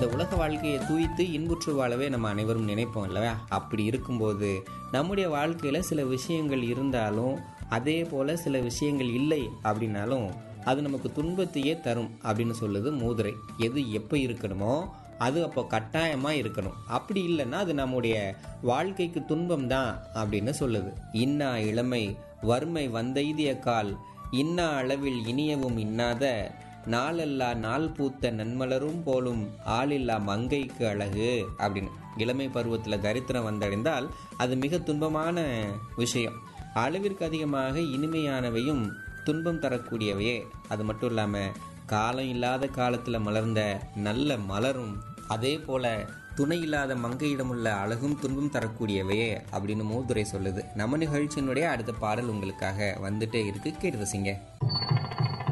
இந்த உலக வாழ்க்கையை தூய்த்து இன்புற்று வாழவே நம்ம அனைவரும் நினைப்போம் இல்லையா அப்படி இருக்கும்போது நம்முடைய வாழ்க்கையில் சில விஷயங்கள் இருந்தாலும் அதே போல் சில விஷயங்கள் இல்லை அப்படின்னாலும் அது நமக்கு துன்பத்தையே தரும் அப்படின்னு சொல்லுது மூதுரை எது எப்போ இருக்கணுமோ அது அப்போ கட்டாயமாக இருக்கணும் அப்படி இல்லைன்னா அது நம்முடைய வாழ்க்கைக்கு துன்பம் தான் அப்படின்னு சொல்லுது இன்னா இளமை வறுமை வந்தெய்திய கால் இன்னா அளவில் இனியவும் இன்னாத நாளல்லா நாள் பூத்த நன்மலரும் போலும் ஆளில்லா மங்கைக்கு அழகு அப்படின்னு இளமை பருவத்தில் தரித்திரம் வந்தடைந்தால் அது மிக துன்பமான விஷயம் அளவிற்கு அதிகமாக இனிமையானவையும் துன்பம் தரக்கூடியவையே அது மட்டும் இல்லாமல் காலம் இல்லாத காலத்தில் மலர்ந்த நல்ல மலரும் அதே போல துணை இல்லாத மங்கையிடமுள்ள அழகும் துன்பம் தரக்கூடியவையே அப்படின்னு மூதுரை சொல்லுது நம்ம நிகழ்ச்சியினுடைய அடுத்த பாடல் உங்களுக்காக வந்துட்டே இருக்கு கேட்டு ரசிங்க